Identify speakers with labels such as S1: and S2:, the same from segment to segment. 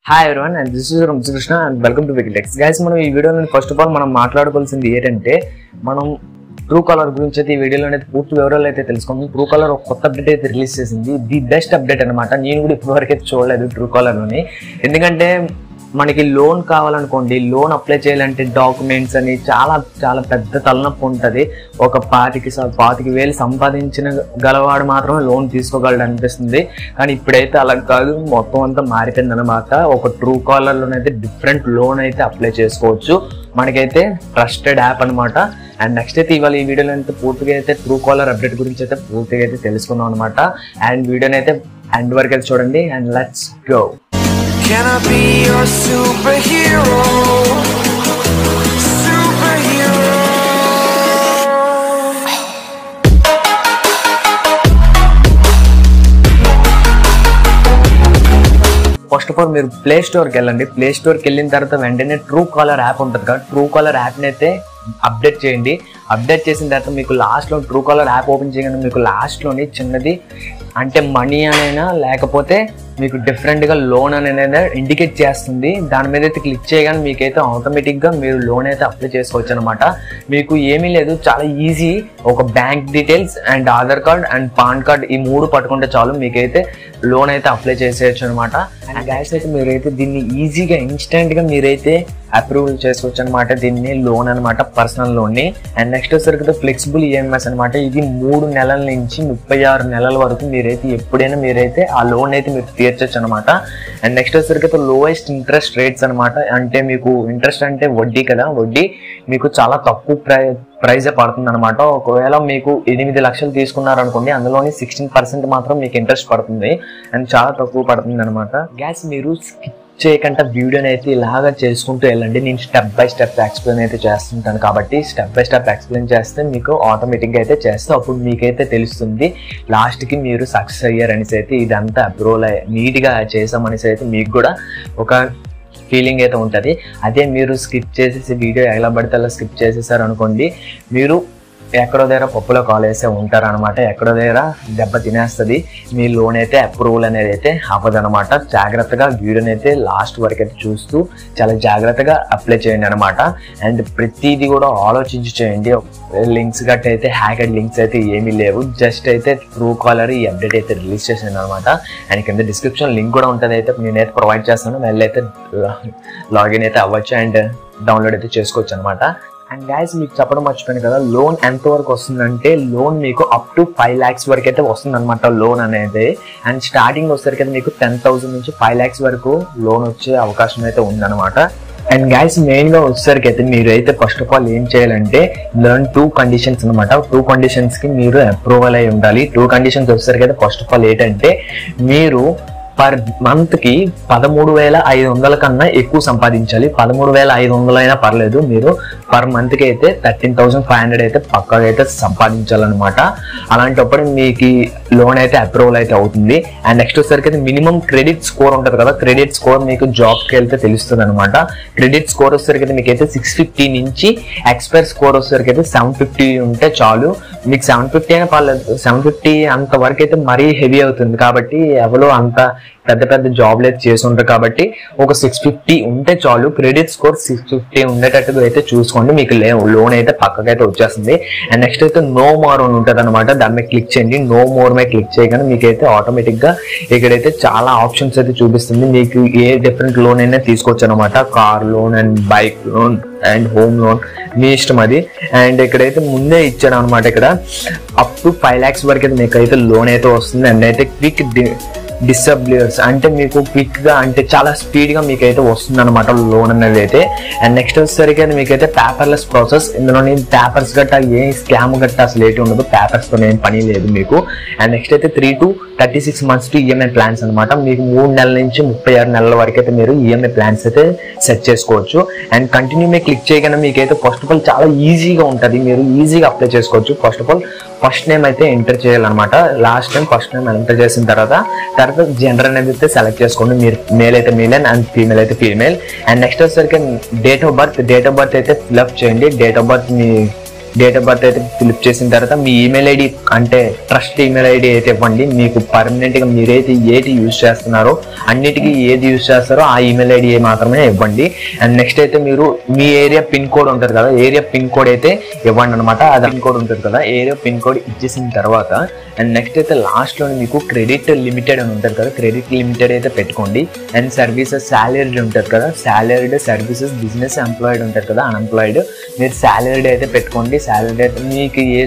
S1: Hi everyone and this is Krishna and welcome to Wikitechs guys మనం ఈ వీడియోలో first of all మనం మాట్లాడుకోవాల్సింది ఏంటంటే మనం ట్రూ కలర్ గురించి అయితే ఈ వీడియోలో అయితే పూర్తి వివరాలు అయితే తెలుసుకుందాం ట్రూ కలర్ ఒక కొత్త అప్డేట్ అయితే రిలీజ్ చేసింది ది బెస్ట్ అప్డేట్ అనమాట నేను కూడా ఇప్పటివరకు అయితే చూడలేదు ట్రూ కలర్లోని ఎందుకంటే మనకి లోన్ కావాలనుకోండి లోన్ అప్లై చేయాలంటే డాక్యుమెంట్స్ అని చాలా చాలా పెద్ద తలనొప్పి ఉంటుంది ఒక పాతికి స- పాతికి వేలు సంపాదించిన గలవాడు మాత్రమే లోన్ తీసుకోగలడు అనిపిస్తుంది కానీ ఇప్పుడైతే అలా కాదు మొత్తం అంతా మారిపోయింది అనమాట ఒక ట్రూ కాలర్లోనైతే డిఫరెంట్ లోన్ అయితే అప్లై చేసుకోవచ్చు మనకైతే ట్రస్టెడ్ యాప్ అనమాట అండ్ నెక్స్ట్ అయితే ఇవాళ ఈ వీడియోలో అయితే పూర్తిగా అయితే ట్రూ కాలర్ అప్డేట్ గురించి అయితే పూర్తిగా అయితే తెలుసుకుందాం అనమాట అండ్ వీడియోని అయితే ఎండ్ వరకు అయితే చూడండి and let's go
S2: Can I be your superhero? Superhero.
S1: First of all మీరు ప్లే స్టోర్కి వెళ్ళండి ప్లే స్టోర్కి వెళ్ళిన తర్వాత వెంటనే ట్రూ కాలర్ యాప్ ఉంటుంది కదా ట్రూ కాలర్ యాప్ని అయితే అప్డేట్ చేయండి అప్డేట్ చేసిన తర్వాత మీకు లాస్ట్లో ట్రూ కాలర్ యాప్ ఓపెన్ చేయగానే మీకు లాస్ట్లోని చిన్నది అంటే మనీ అనైనా లేకపోతే మీకు డిఫరెంట్గా లోన్ అనేది ఇండికేట్ చేస్తుంది దాని మీద అయితే క్లిక్ చేయగానే మీకైతే ఆటోమేటిక్గా మీరు లోన్ అయితే అప్లై చేసుకోవచ్చు అనమాట మీకు ఏమీ లేదు చాలా ఈజీ ఒక bank details and Aadhaar card and PAN card ఈ మూడు పట్టుకుంటే చాలు మీకైతే లోన్ అయితే అప్లై చేసేయచ్చు అనమాట అండ్ గ్యాస్ అయితే మీరైతే దీన్ని ఈజీగా ఇన్స్టెంట్గా మీరైతే అప్రూవల్ చేసుకోవచ్చు అనమాట దీన్ని లోన్ అనమాట పర్సనల్ లోన్ని అండ్ నెక్స్ట్ వచ్చేసరికి ఫ్లెక్సిబుల్ ఈఎంఎస్ అనమాట ఇది మూడు నెలల నుంచి ముప్పై ఆరు నెలల వరకు మీరైతే ఎప్పుడైనా మీరైతే ఆ లోన్ అయితే మీరు తీర్చొచ్చు అనమాట అండ్ నెక్స్ట్ వచ్చేసరికి లోయెస్ట్ ఇంట్రెస్ట్ రేట్స్ అనమాట అంటే మీకు ఇంట్రెస్ట్ అంటే వడ్డీ కదా వడ్డీ మీకు చాలా తక్కువ ప్రై ప్రైజే పడుతుంది అనమాట ఒకవేళ మీకు ఎనిమిది లక్షలు తీసుకున్నారనుకోండి అందులోని సిక్స్టీన్ పర్సెంట్ మాత్రం మీకు ఇంట్రెస్ట్ పడుతుంది అండ్ చాలా తక్కువ పడుతుంది అనమాట గ్యాస్ మీరు స్కిప్ చేయకుండా వీడియోని అయితే ఇలాగా చేసుకుంటూ వెళ్ళండి నేను స్టెప్ బై స్టెప్ ఎక్స్ప్లెయిన్ అయితే చేస్తుంటాను కాబట్టి స్టెప్ బై స్టెప్ ఎక్స్ప్లెయిన్ చేస్తే మీకు ఆటోమేటిక్గా అయితే చేస్తే అప్పుడు మీకైతే తెలుస్తుంది లాస్ట్కి మీరు సక్సెస్ అయ్యారనేసి అయితే ఇదంతా అప్రూవల్ నీట్గా చేసామనేసి అయితే మీకు కూడా ఒక ఫీలింగ్ అయితే ఉంటుంది అదే మీరు స్కిప్ చేసేసి వీడియో ఎలా పడితే అలా స్కిప్ చేసేసారు అనుకోండి మీరు ఎక్కడో దగ్గర పప్పులో కాల్ వేసే ఉంటారు అనమాట ఎక్కడో దగ్గర దెబ్బ తినేస్తుంది మీ లోన్ అయితే అప్రూవల్ అనేది అయితే అవ్వదనమాట జాగ్రత్తగా వీడియోని అయితే లాస్ట్ వరకు అయితే చూస్తూ చాలా జాగ్రత్తగా అప్లై చేయండి అనమాట అండ్ ప్రతిదీ కూడా ఆలోచించి చేయండి లింక్స్ గట్ట అయితే హ్యాకెడ్ లింక్స్ అయితే ఏమీ లేవు జస్ట్ అయితే ట్రూ కాలర్ ఈ అప్డేట్ అయితే రిలీజ్ చేసింది అనమాట అండ్ కింద డిస్క్రిప్షన్ లింక్ కూడా ఉంటుంది అయితే నేనైతే ప్రొవైడ్ చేస్తాను వెళ్ళైతే లాగిన్ అయితే అవ్వచ్చు అండ్ డౌన్లోడ్ అయితే చేసుకోవచ్చు అనమాట అండ్ గైస్ మీకు చెప్పడం మర్చిపోయాను కదా లోన్ ఎంత వరకు వస్తుందంటే లోన్ మీకు అప్ టు ఫైవ్ ల్యాక్స్ వరకు అయితే వస్తుంది అనమాట లోన్ అనేది అండ్ స్టార్టింగ్ వచ్చేసరికి అయితే మీకు టెన్ థౌసండ్ నుంచి ఫైవ్ ల్యాక్స్ వరకు లోన్ వచ్చే అవకాశం అయితే ఉందన్నమాట అండ్ గైస్ మెయిన్ గా వచ్చేసరికి అయితే మీరు అయితే ఫస్ట్ ఆఫ్ ఆల్ ఏం చేయాలంటే ఇందులో టూ కండిషన్స్ అనమాట టూ కండిషన్స్ కి మీరు అప్రూవల్ అయి ఉండాలి టూ కండిషన్స్ వచ్చేసరికి అయితే ఫస్ట్ ఆఫ్ ఆల్ ఏంటంటే మీరు పర్ మంత్ కి పదమూడు వేల ఐదు వందల కన్నా ఎక్కువ సంపాదించాలి పదమూడు వేల ఐదు వందలు అయినా పర్లేదు మీరు పర్ మంత్ కి అయితే థర్టీన్ థౌసండ్ ఫైవ్ హండ్రెడ్ అయితే పక్కాగా అయితే సంపాదించాలన్నమాట అలాంటప్పుడు మీకు లోన్ అయితే అప్రూవల్ అయితే అవుతుంది అండ్ నెక్స్ట్ వచ్చేసరికి అయితే మినిమం క్రెడిట్ స్కోర్ ఉంటుంది కదా క్రెడిట్ స్కోర్ మీకు జాబ్కి వెళ్తే తెలుస్తుంది అనమాట క్రెడిట్ స్కోర్ వచ్చేసరికి అయితే మీకు అయితే సిక్స్ ఫిఫ్టీ నుంచి ఎక్స్పైర్ స్కోర్ వచ్చేసరికి అయితే సెవెన్ ఫిఫ్టీ ఉంటే చాలు మీకు సెవెన్ ఫిఫ్టీ అయినా పర్లేదు సెవెన్ ఫిఫ్టీ అంత వరకు అయితే మరీ హెవీ అవుతుంది కాబట్టి ఎవరు అంత పెద్ద పెద్ద జాబ్లు అయితే చేసి ఉంటారు కాబట్టి ఒక సిక్స్ ఫిఫ్టీ ఉంటే చాలు క్రెడిట్ స్కోర్ సిక్స్ ఫిఫ్టీ ఉండేటట్టుగా అయితే చూసుకోండి మీకు లోన్ అయితే పక్కగా అయితే వచ్చేస్తుంది అండ్ నెక్స్ట్ అయితే నో మోర్ అని ఉంటుంది అనమాట దాని మీద క్లిక్ చేయండి నో మోర్ మీద క్లిక్ చేయగానే మీకు అయితే ఆటోమేటిక్ గా ఇక్కడైతే చాలా ఆప్షన్స్ అయితే చూపిస్తుంది మీకు ఏ డిఫరెంట్ లోన్ అయినా తీసుకోవచ్చు అనమాట car loan and bike loan and home loan మీ ఇష్టం అది అండ్ ఇక్కడైతే ముందే ఇచ్చాడు అనమాట ఇక్కడ అప్ టు ఫైవ్ ల్యాక్స్ వరకు అయితే మీకు అయితే లోన్ అయితే వస్తుంది అండ్ అయితే క్విక్ డిసబ్లియర్స్ అంటే మీకు క్విక్ గా అంటే చాలా స్పీడ్ గా మీకు అయితే వస్తుంది అనమాట లోన్ అనేది అయితే అండ్ నెక్స్ట్ వచ్చేసరికి అది మీకు అయితే పేపర్లెస్ ప్రాసెస్ ఇందులోని పేపర్స్ గట్టా ఏ స్కామ్ గట్టా అసలు ఏంటి ఉండదు పేపర్స్ తో ఏం పని లేదు మీకు అండ్ నెక్స్ట్ అయితే three to thirty six months to EMI plans అనమాట మీకు మూడు నెలల నుంచి ముప్పై ఆరు నెలల వరకు అయితే మీరు ఈఎంఐ ప్లాన్స్ అయితే సెట్ చేసుకోవచ్చు అండ్ కంటిన్యూ మీద క్లిక్ చేయగానే మీకు అయితే ఫస్ట్ ఆఫ్ ఆల్ చాలా ఈజీగా ఉంటుంది మీరు ఈజీగా అప్లై చేసుకోవచ్చు first of all first name అయితే ఎంటర్ చేయాలన్నమాట last time first name enter చేసిన తర్వాత తర్వాత జెండర్ అనేది అయితే సెలెక్ట్ చేసుకోండి మీరు మేల్ అయితే మేల్ అండ్ ఫీమేల్ అయితే ఫీమేల్ అండ్ నెక్స్ట్ వచ్చేసరికి date of birth date of birth అయితే ఫిల్అప్ చేయండి డేట్ ఆఫ్ బర్త్ మీ డేట్ ఆఫ్ బర్త్ అయితే ఫిలిప్ చేసిన తర్వాత మీ ఈమెయిల్ ఐడి అంటే ట్రస్ట్ ఈమెయిల్ ఐడి అయితే ఇవ్వండి మీకు పర్మనెంట్ గా మీరైతే ఏది యూజ్ చేస్తున్నారో అన్నిటికీ ఏది యూజ్ చేస్తారో ఆ ఈమెయిల్ ఐడి మాత్రమే ఇవ్వండి అండ్ నెక్స్ట్ అయితే మీరు మీ ఏరియా పిన్ కోడ్ ఉంటుంది కదా ఏరియా పిన్ కోడ్ అయితే ఇవ్వండి అనమాట అది పిన్ కోడ్ ఉంటుంది కదా ఏరియా పిన్ కోడ్ ఇచ్చేసిన తర్వాత అండ్ నెక్స్ట్ అయితే లాస్ట్లో మీకు క్రెడిట్ లిమిటెడ్ అని ఉంటుంది కదా క్రెడిట్ లిమిటెడ్ అయితే పెట్టుకోండి అండ్ సర్వీసెస్ శాలరీడ్ ఉంటుంది కదా శాలరీడ్ సర్వీసెస్ బిజినెస్ ఎంప్లాయిడ్ ఉంటుంది కదా అన్ఎంప్లాయిడ్ మీరు శాలరీడ్ అయితే పెట్టుకోండి శాలరీ అయితే మీకు ఏ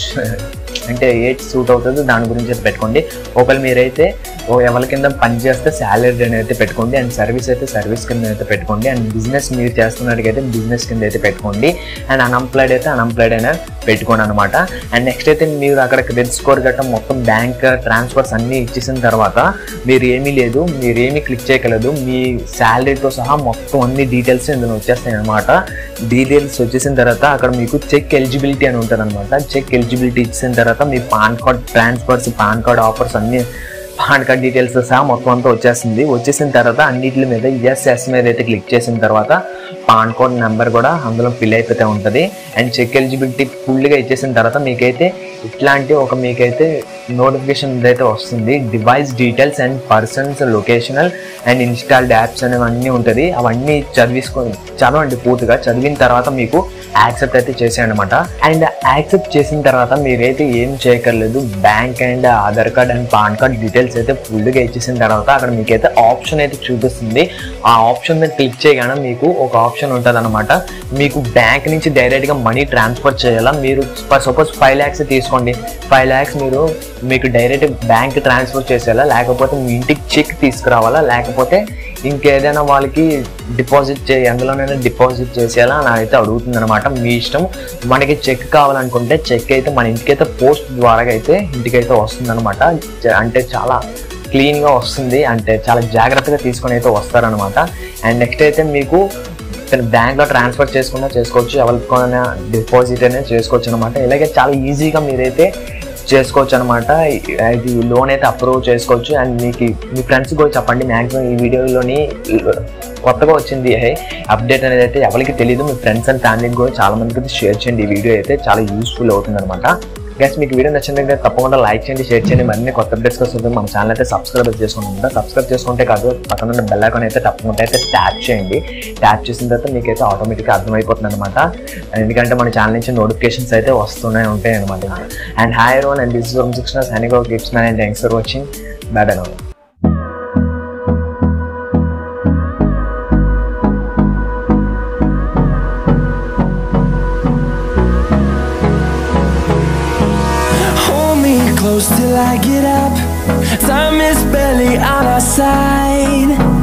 S1: అంటే ఏ సూట్ అవుతుందో దాని గురించి అయితే పెట్టుకోండి ఒకవేళ మీరైతే ఓ ఎవరి కింద పని చేస్తే శాలరీ అని అయితే పెట్టుకోండి అండ్ సర్వీస్ అయితే సర్వీస్ కింద అయితే పెట్టుకోండి అండ్ బిజినెస్ మీరు చేస్తున్నట్టుగైతే బిజినెస్ కింద అయితే పెట్టుకోండి అండ్ అన్ఎంప్లాయిడ్ అయితే అన్ఎంప్లాయిడ్ అయినా పెట్టుకోండి అనమాట అండ్ నెక్స్ట్ అయితే మీరు అక్కడ క్రెడిట్ స్కోర్ గట్రా మొత్తం బ్యాంక్ ట్రాన్స్ఫర్స్ అన్నీ ఇచ్చేసిన తర్వాత మీరు ఏమీ లేదు మీరు ఏమీ క్లిక్ చేయగలదు మీ శాలరీతో సహా మొత్తం అన్ని డీటెయిల్స్ ఇందులో వచ్చేస్తాయి అనమాట డీటెయిల్స్ వచ్చేసిన తర్వాత అక్కడ మీకు చెక్ ఎలిజిబిలిటీ అని ఉంటుంది అనమాట చెక్ ఎలిజిబిలిటీ ఇచ్చిన తర్వాత మీ PAN card transfers PAN card offers అన్ని పాన్ కార్డ్ డీటెయిల్స్ సహా మొత్తం అంతా వచ్చేసింది వచ్చేసిన తర్వాత అన్నిటి మీద ఎస్ ఎస్ మీద అయితే క్లిక్ చేసిన తర్వాత పాన్ కార్డ్ నెంబర్ కూడా అందులో ఫిల్ అయిపోతే ఉంటుంది అండ్ చెక్ ఎలిజిబిలిటీ ఫుల్గా ఇచ్చేసిన తర్వాత మీకైతే ఇట్లాంటి ఒక మీకైతే నోటిఫికేషన్ అయితే వస్తుంది device details and persons locational and installed apps అనేవన్నీ ఉంటుంది అవన్నీ చదివిసుకో చదవండి పూర్తిగా చదివిన తర్వాత మీకు యాక్సెప్ట్ అయితే చేసేయండి అనమాట అండ్ యాక్సెప్ట్ చేసిన తర్వాత మీరైతే ఏం చేయక్కర్లేదు bank and Aadhaar card and PAN card details అయితే ఫుల్గా ఇచ్చేసిన తర్వాత అక్కడ మీకైతే ఆప్షన్ అయితే చూపిస్తుంది ఆ ఆప్షన్ మీద క్లిక్ చేయగానే మీకు ఒక ఆప్షన్ ఉంటుంది అనమాట మీకు బ్యాంక్ నుంచి డైరెక్ట్గా మనీ ట్రాన్స్ఫర్ చేయాలా మీరు సపోజ్ ఫైవ్ ల్యాక్స్ తీసుకోండి ఫైవ్ ల్యాక్స్ మీరు మీకు డైరెక్ట్ బ్యాంక్ ట్రాన్స్ఫర్ చేసేయాలా లేకపోతే మీ ఇంటికి చెక్ తీసుకురావాలా లేకపోతే ఇంకేదైనా వాళ్ళకి డిపాజిట్ చే ఎందులోనైనా డిపాజిట్ చేసేయాలా అని అయితే అడుగుతుంది అనమాట మీ ఇష్టం మనకి చెక్ కావాలనుకుంటే చెక్ అయితే మన ఇంటికైతే పోస్ట్ ద్వారా అయితే ఇంటికైతే వస్తుంది అనమాట అంటే చాలా క్లీన్గా వస్తుంది అంటే చాలా జాగ్రత్తగా తీసుకొని అయితే వస్తారనమాట అండ్ నెక్స్ట్ అయితే మీకు బ్యాంక్లో ట్రాన్స్ఫర్ చేసుకున్నా చేసుకోవచ్చు ఎవరికైనా డిపాజిట్ అనేది చేసుకోవచ్చు అనమాట ఇలాగే చాలా ఈజీగా మీరైతే చేసుకోవచ్చు అనమాట ఇది లోన్ అయితే అప్రూవ్ చేసుకోవచ్చు అండ్ మీకు మీ ఫ్రెండ్స్ కూడా చెప్పండి మ్యాక్సిమం ఈ వీడియోలోని కొత్తగా వచ్చింది అప్డేట్ అనేది అయితే ఎవరికి తెలియదు మీ ఫ్రెండ్స్ అండ్ ఫ్యామిలీకి కూడా చాలా మందికి అయితే షేర్ చేయండి ఈ వీడియో అయితే చాలా యూస్ఫుల్ అవుతుంది అనమాట గైస్ మీకు వీడియో నచ్చినట్లయితే తప్పకుండా లైక్ చేయండి షేర్ చేయండి మరిన్ని కొత్త అప్డేట్స్ కోసం మన ఛానల్ అయితే సబ్స్క్రైబ్ చేసుకుంటుందా సబ్స్క్రైబ్ చేసుకుంటే కాదు పక్కన ఉన్న బెల్ ఐకాన్ అయితే తప్పకుండా అయితే ట్యాప్ చేయండి ట్యాప్ చేసిన తర్వాత మీకైతే ఆటోమేటిక్గా అర్థమైపోతుంది అనమాట ఎందుకంటే మన ఛానల్ నుంచి నోటిఫికేషన్స్ అయితే వస్తూనే ఉంటాయి అనమాట అండ్ హాయ్ రోన్ అండ్ దిస్ వరం సిక్స్ సైనిక్ gifts man and thanks for watching bye bye no
S2: Hold me close till I get up. Time is barely on our side.